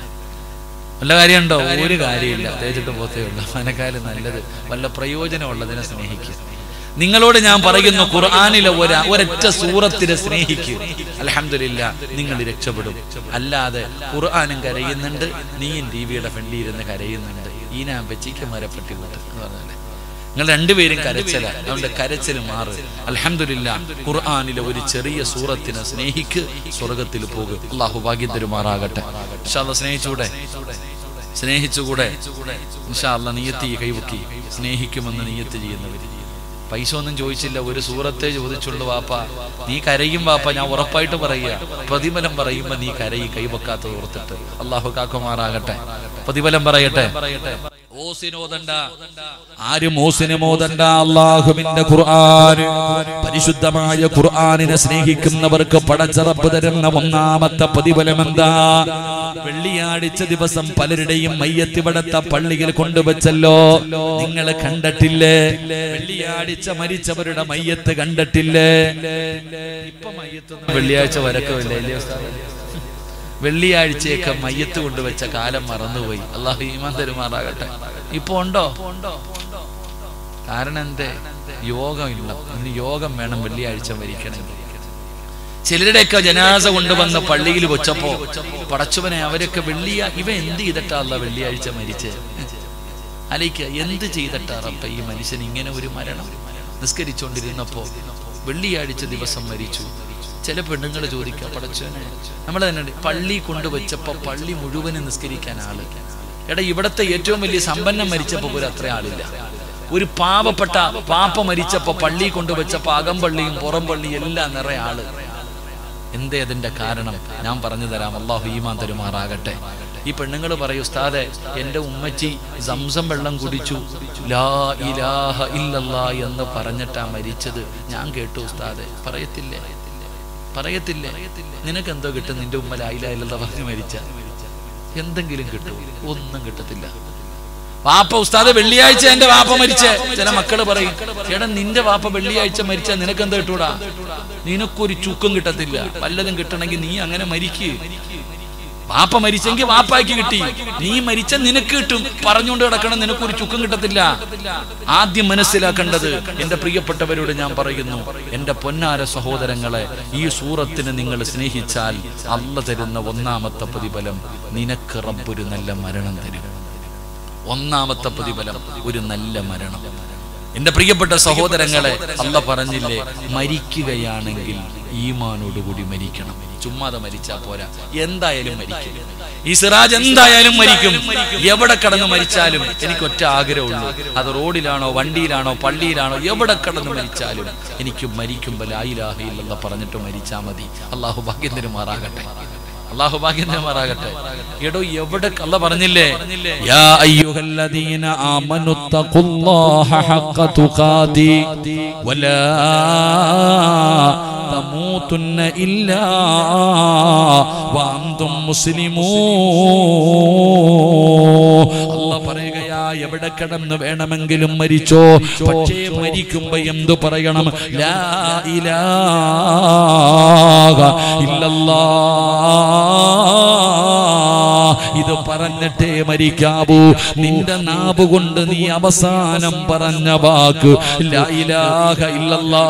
വല്ല കാര്യമുണ്ടോ ഒരു കാര്യമില്ല തേച്ചിട്ട് പോത്തേ ഉള്ളൂ അതിനേക്കാളും നല്ലത് വല്ല പ്രയോജനമുള്ളതിനെ സ്നേഹിക്കുക നിങ്ങളോട് ഞാൻ പറയുന്നു ഖുർആാനിലെ ഒരു ഒരൊറ്റ സൂറത്തിനെ സ്നേഹിക്കുക അലഹമില്ല നിങ്ങൾ രക്ഷപ്പെടും അല്ലാതെ ഖുർആാനും കരയുന്നുണ്ട് നീയും ടി വിയുടെ ഫ്രണ്ടിൽ ഇരുന്ന് കരയുന്നുണ്ട് ഈ ഞാൻ വെച്ചിക്ക് മരപ്പെട്ടി കൂട്ട് എന്ന് പറഞ്ഞാലേ നിങ്ങൾ രണ്ടുപേരും കരച്ചല അതുകൊണ്ട് കരച്ചിൽ മാറ് അലഹമില്ല ഖുർആാനിലെ ഒരു ചെറിയ സൂറത്തിനെ സ്നേഹിക്ക് സ്വർഗത്തിൽ പോകും അള്ളാഹു ഭാഗ്യം തരുമാറാകട്ടെ ഇൻഷാല്ല സ്നേഹിച്ചൂടെ സ്നേഹിച്ചുകൂടെ ഇൻഷാല്ല നീയത്തി കൈവക്കി സ്നേഹിക്കുമെന്ന് നീയത്ത് ചെയ്യുന്നവര് പൈസ ഒന്നും ചോദിച്ചില്ല ഒരു സൂറത്തെ ചോദിച്ചുള്ളൂ വാപ്പ നീ കരയും വാപ്പ ഞാൻ ഉറപ്പായിട്ട് പറയുക പ്രതിഫലം പറയുമ്പോ നീ കരയും കൈവക്കാത്തത് ഓർത്തിട്ട് അള്ളാഹു കാക്കുമാറാകട്ടെ പ്രതിഫലം പറയട്ടെ ഓസിനോദണ്ട ആരും ഓസിന് മോദണ്ട അള്ളാഹുവിന്റെ ഖുർആൻ പരിശുദ്ധമായ ഖുർആനിനെ സ്നേഹിക്കുന്നവർക്ക് പടച്ചറപ്പ് തരുന്ന ഒന്നാമത്തെ പ്രതിഫലം എന്താ വെള്ളിയാഴ്ച ദിവസം പലരുടെയും മയ്യത്തിവിടത്തെ പള്ളിയിൽ കൊണ്ടുവച്ചല്ലോ നിങ്ങൾ കണ്ടിട്ടില്ലേ വെള്ളിയാഴ്ച മരിച്ചവരുടെ മയ്യത്ത് കണ്ടിട്ടില്ലേ ഇപ്പൊ മയ്യത്ത് വെള്ളിയാഴ്ച വരക്കമില്ല ഇല്ലേ ഉസ്താദേ? വെള്ളിയാഴ്ചയൊക്കെ മയ്യത്ത് കൊണ്ടുവച്ച കാലം മറന്നുപോയി അള്ളാഹു ഈമാൻ തരുമാറാകട്ടെ ഇപ്പൊ ഉണ്ടോ കാരണം എന്തേ യോഗമില്ല ഇനി യോഗം വേണം വെള്ളിയാഴ്ച മരിക്കണമെങ്കിൽ ചിലരുടെയൊക്കെ ജനാസ കൊണ്ടുവന്ന് പള്ളിയിൽ വെച്ചപ്പോ പടച്ചവനെ അവരൊക്കെ വെള്ളിയ ഇവ എന്ത് ചെയ്തിട്ടാ അല്ല വെള്ളിയാഴ്ച മരിച്ച് അലയിക്ക എന്ത് ചെയ്തിട്ടാ റബ്ബ ഈ മനുഷ്യൻ ഇങ്ങനെ ഒരു മരണം നിസ്കരിച്ചുകൊണ്ടിരുന്നപ്പോ വെള്ളിയാഴ്ച ദിവസം മരിച്ചു ചില പെണ്ണുങ്ങൾ ചോദിക്കുക പടച്ചവനെ നമ്മൾ തന്നെ ഉണ്ട്, പള്ളി കൊണ്ടുവച്ചപ്പോ പള്ളി മുഴുവനും നിസ്കരിക്കാൻ ആള് എടാ ഇവിടത്തെ ഏറ്റവും വലിയ സമ്പന്നം മരിച്ചപ്പോ പോലും അത്ര ആളില്ല ഒരു പാവപ്പെട്ട പാപ്പ മരിച്ചപ്പോ പള്ളി കൊണ്ടുവച്ചപ്പോ അകംപള്ളിയും പുറം പള്ളിയും എല്ലാം നിറയെ ആള് എന്തേ അതിന്റെ കാരണം ഞാൻ പറഞ്ഞു തരാം അള്ളാഹു ഈമാൻ തരുമാറാകട്ടെ ഈ പെണ്ണുങ്ങൾ പറയൂ ഉസ്താദെ എന്റെ ഉമ്മച്ചി സംസം വെള്ളം കുടിച്ചു ലാ ഇലാഹ ഇല്ലല്ലാ എന്ന് പറഞ്ഞിട്ടാ മരിച്ചത് ഞാൻ കേട്ടു ഉസ്താദെ പറയത്തില്ലേ പറയത്തില്ലേ നിനക്ക് എന്തോ കിട്ടും നിന്റെ ഉമ്മ ലായില ഇല്ലല്ല പറഞ്ഞ് മരിച്ച എന്തെങ്കിലും കിട്ടും ഒന്നും കിട്ടത്തില്ല വാപ്പ ഉസ്താദ് വെള്ളിയാഴ്ച എന്റെ വാപ്പ മരിച്ച ചില മക്കള് പറയും എടാ നിന്റെ വാപ്പ വെള്ളിയാഴ്ച മരിച്ച നിനക്ക് എന്താ കിട്ടൂടാ നിനക്കൊരു ചുക്കും കിട്ടത്തില്ല വല്ലതും കിട്ടണമെങ്കിൽ നീ അങ്ങനെ മരിക്ക് വാപ്പ മരിച്ചെങ്കിൽ വാപ്പായ്ക്ക് കിട്ടി നീ മരിച്ച നിനക്ക് കിട്ടും പറഞ്ഞുകൊണ്ട് കിടക്കണം നിനക്കൊരു ചുക്കും കിട്ടത്തില്ല ആദ്യം മനസ്സിലാക്കേണ്ടത് എന്റെ പ്രിയപ്പെട്ടവരോട് ഞാൻ പറയുന്നു എന്റെ പൊന്നാര സഹോദരങ്ങളെ ഈ സൂറത്തിന് നിങ്ങൾ സ്നേഹിച്ചാൽ അല്ല തരുന്ന ഒന്നാമത്തെ പ്രതിഫലം നിനക്ക് റബ്ബൊരു നല്ല മരണം തരും ഒന്നാമത്തെ പ്രതിഫലം ഒരു നല്ല മരണം എന്റെ പ്രിയപ്പെട്ട സഹോദരങ്ങളെ അല്ല പറഞ്ഞില്ലേ മരിക്കുകയാണെങ്കിൽ ഈമാനോടുകൂടി മരിക്കണം ചുമ്മാതെ മരിച്ചാ പോരാ എന്തായാലും മരിക്കും ഈ സിറാജ് എന്തായാലും മരിക്കും എവിടെ കടന്ന് മരിച്ചാലും എനിക്ക് ഒറ്റ ആഗ്രഹമുള്ളൂ അത് റോഡിലാണോ വണ്ടിയിലാണോ പള്ളിയിലാണോ എവിടെ കടന്ന് മരിച്ചാലും എനിക്ക് മരിക്കുമ്പോൾ ലായിലാഹയില്ലെന്ന് പറഞ്ഞിട്ട് മരിച്ചാ മതി അള്ളാഹു ഭാഗ്യം തരുമാറാകട്ടെ അള്ളാഹു ഭാഗ്യം തരുമാറാകട്ടെ എടോ എവിടെ അല്ല പറഞ്ഞില്ലേ يا أيها الذين آمنوا اتقوا الله حق تقاته ولا تموتن إلا وأنتم مسلمون അല്ല പറയുകയാ എവിടെ കിടന്ന് വേണമെങ്കിലും മരിച്ചോ പക്ഷേ മരിക്കുമ്പോ എന്തു പറയണം ലാ ഇലാഹ ഇല്ലല്ലാഹ് ഇത് പറഞ്ഞിട്ടേ മരിക്കാവൂ നിന്റെ നാവ് കൊണ്ട് നീ അവസാനം പറഞ്ഞ വാക്ക് ലാ ഇലാഹ ഇല്ലല്ലാ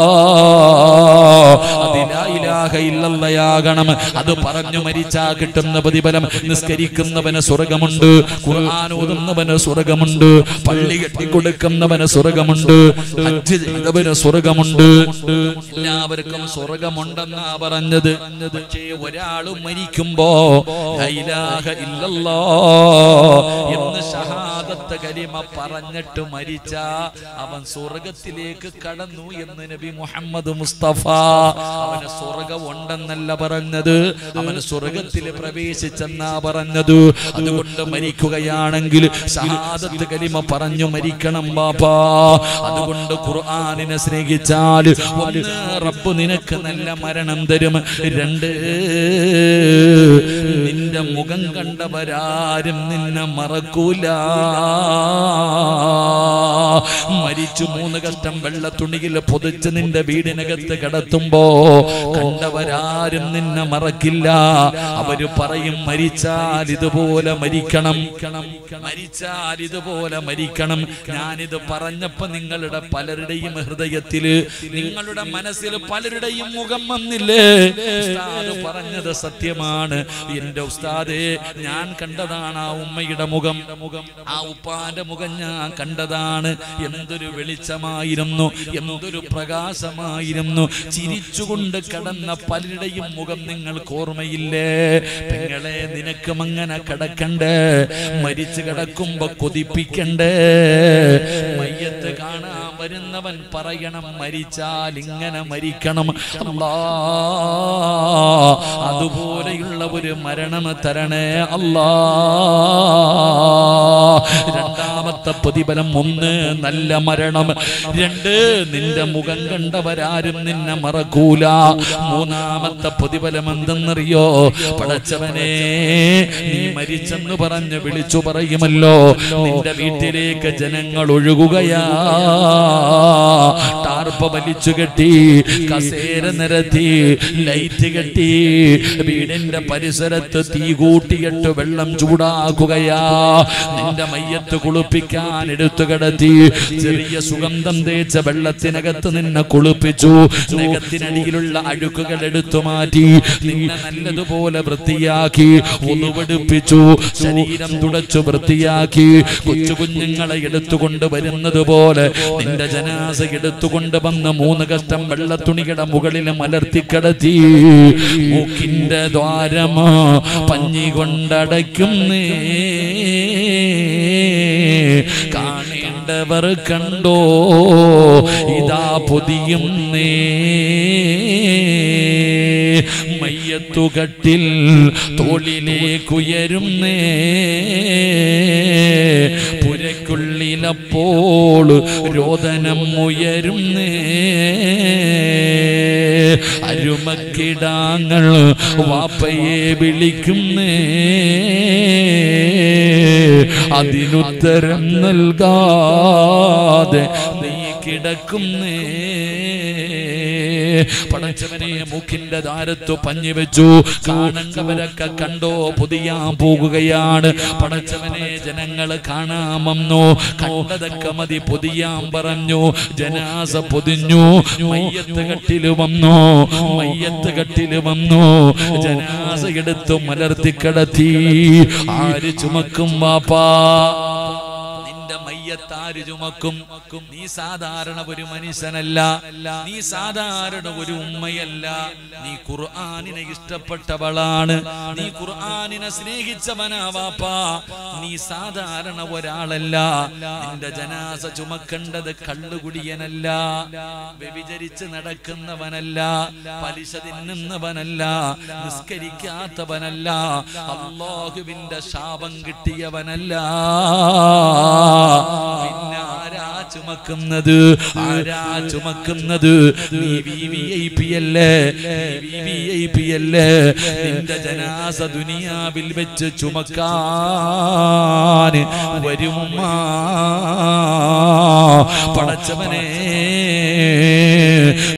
അത് ലാ ഇലാഹ ഇല്ലല്ലയാകണം അത് പറഞ്ഞു മരിച്ചാ കിട്ടുന്ന പ്രതിഫലം നിസ്കരിക്കുന്നവന് സ്വർഗമുണ്ട് ഖുർആൻ ഓതുന്നവന് സ്വർഗമുണ്ട് പള്ളി കെട്ടിക്കൊടുക്കുന്നവന് സ്വർഗമുണ്ട് ഹജ്ജ് ചെയ്തവന് സ്വർഗമുണ്ട് എല്ലാവർക്കും സ്വർഗമുണ്ടെന്നാ പറഞ്ഞത് പക്ഷേ ഒരാളും മരിക്കുമ്പോ ലാ ഇലാഹ ഇല്ലല്ലാ എന്ന് ഷഹാദത്ത് കലിമ പറഞ്ഞിട്ട് മരിച്ച അവൻ സ്വർഗത്തിലേക്ക് കടന്നു എന്ന് നബി മുഹമ്മദ് മുസ്തഫ അവന് സ്വർഗം ഉണ്ടെന്നല്ല പറഞ്ഞത് അവന് സ്വർഗത്തിൽ പ്രവേശിച്ചെന്നാ പറഞ്ഞത് അതുകൊണ്ട് മരിക്കുകയാണെങ്കിൽ ഷഹാദത്ത് കലിമ പറഞ്ഞു മരിക്കണം ബാപ്പാ അതുകൊണ്ട് ഖുർആനിനെ സ്നേഹിച്ചാൽ ഒന്ന് റബ്ബ് നിനക്ക് നല്ല മരണം തരും രണ്ട് നിന്റെ മുഖം കണ്ടവരാരും നിന്നെ മറക്കൂല മരിച്ചു മൂന്ന് കഷ്ടം വെള്ളത്തുണിയിൽ പൊതിച്ച് നിന്റെ വീടിനകത്ത് കിടത്തുമ്പോ കണ്ടവരാരും നിന്നെ മറക്കില്ല അവര് പറയും മരിച്ചാൽ ഇതുപോലെ മരിക്കണം മരിച്ചാൽ ഇതുപോലെ മരിക്കണം ഞാനിത് പറഞ്ഞപ്പോ നിങ്ങളുടെ പലരുടെയും ഹൃദയത്തില് നിങ്ങളുടെ മനസ്സിൽ പലരുടെയും മുഖം വന്നില്ലേ ഉസ്താദ് പറഞ്ഞത് സത്യമാണ് എന്റെ ഉസ്താദേ ഞാൻ കണ്ടതാണ് ആ ഉമ്മയുടെ മുഖം മുഖം ആ ഉപ്പാന്റെ മുഖം ഞാൻ കണ്ടതാണ് എന്തൊരു വെളിച്ചമായിരുന്നു എന്തൊരു പ്രകാശമായിരുന്നു ചിരിച്ചുകൊണ്ട് കടന്ന പലരുടെയും മുഖം നിങ്ങൾക്ക് ഓർമ്മയില്ലേ പെങ്ങളെ നിനക്കും അങ്ങനെ കിടക്കണ്ടേ മരിച്ചു കിടക്കുമ്പോ കൊതിപ്പിക്കണ്ടേ മയ്യത്ത് കാണാൻ വരുന്നവൻ പറയണം മരിച്ചാൽ ഇങ്ങനെ മരിക്കണം അല്ലാ അതുപോലെയുള്ള ഒരു മരണം തരണേ അല്ലാ രണ്ടാമത്തെ പ്രതിഫലം ഒന്ന് നല്ല മരണം രണ്ട് നിന്റെ മുഖം കണ്ടവരാരും നിന്നെ മറക്കൂല മൂന്നാമത്തെ പ്രതിഫലം എന്തെന്നറിയോ പടച്ചവനെ നീ മരിച്ചെന്ന് പറഞ്ഞ് വിളിച്ചു പറയുമല്ലോ നിന്റെ വീട്ടിലേക്ക് ജനങ്ങൾ ഒഴുകുകയാ ടാർപ്പ വലിച്ചു കെട്ടി കസേര നിരത്തി ലൈറ്റ് കെട്ടി വീടിന്റെ പരിസരത്ത് തീ കൂട്ടിയിട്ട് വെള്ളം ചൂടാക്കുകയാ നിന്റെ മയ്യത്ത് കുളിപ്പിക്കാൻ എടുത്തു കിടത്തി ചെറിയ സുഗന്ധം തേച്ച വെള്ളത്തിനകത്ത് നിന്നെ കുളിപ്പിച്ചു നഖത്തിനടിയിലുള്ള അഴുക്കുകൾ എടുത്തു മാറ്റി നിന്നെ നല്ലതുപോലെ വൃത്തിയാക്കി ഒന്നുവെടുപ്പിച്ചു ശരീരം തുടച്ചു വൃത്തിയാക്കി കൊച്ചു കുഞ്ഞുങ്ങളെ എടുത്തുകൊണ്ട് വരുന്നത് പോലെ നിന്റെ ജനാസ എടുത്തുകൊണ്ട് വന്ന് മൂന്ന് കഷ്ടം വെള്ളത്തുണിയുടെ മുകളിൽ മലർത്തിക്കിടത്തി മൂക്കിന്റെ ദ്വാരമാ പഞ്ഞി കൊണ്ടടയ്ക്കുന്നേ കാണേണ്ടവർ കണ്ടോ ഇതാ പൊതിയുന്നേ മയ്യത്തുകട്ടിൽ തോളിലേക്കുയരുന്നേ പുരക്കുള്ളിലപ്പോൾ രോദനം ഉയരുന്നേ അരുമക്കിടാങ്ങൾ വാപ്പയെ വിളിക്കുന്നേ അതിനുത്തരം നൽകാതെ നീ കിടക്കുന്നേ പടച്ചവനെ മൂക്കിന്റെ ദാരത്തു പഞ്ഞി വെച്ചു കാണേണ്ടവരൊക്കെ കണ്ടോ പൊതിയാൻ പോകുകയാണ് പടച്ചവനെ ജനങ്ങള് കാണാമെന്നു കണ്ടതൊക്കെ മതി പൊതിയാൻ പറഞ്ഞു ജനാസ പൊതിഞ്ഞു മയ്യത്ത് കട്ടില് വന്നു മയ്യത്ത് കട്ടില് വന്നു ജനാസ എടുത്തു മലർത്തി കിടത്തി ആര് ചുമക്കും വാപ്പാ നിന്റെ മയ്യത്താര് ചുമക്കും നീ സാധാരണ ഒരു മനുഷ്യനല്ല നീ സാധാരണ ഒരു ഉമ്മയല്ല നീ ഖുർആാനിനെ ഇഷ്ടപ്പെട്ടവളാണ് നീ ഖുർആാനിനെ സ്നേഹിച്ചവനാ വാപ്പാ നീ സാധാരണ ഒരാളല്ല നിന്റെ ജനാസ ചുമക്കേണ്ടത് കള്ളുകുടിയനല്ല വ്യഭിചരിച്ച് നടക്കുന്നവനല്ല പലിശ തിന്നുന്നവനല്ല നിസ്കരിക്കാത്തവനല്ല അള്ളാഹുവിന്റെ ശാപം കിട്ടിയവനല്ല പിന്നെ ആരാ ചുമക്കുന്നത് ആരാ ചുമക്കുന്നത് നീ വി വി ഐ പി അല്ലേ വി വി ഐ പി അല്ലേ നിന്റെ ജനാസ ദുനിയാവിൽ വെച്ച് ചുമക്കാൻ വരുമ്മ പടച്ചവനെ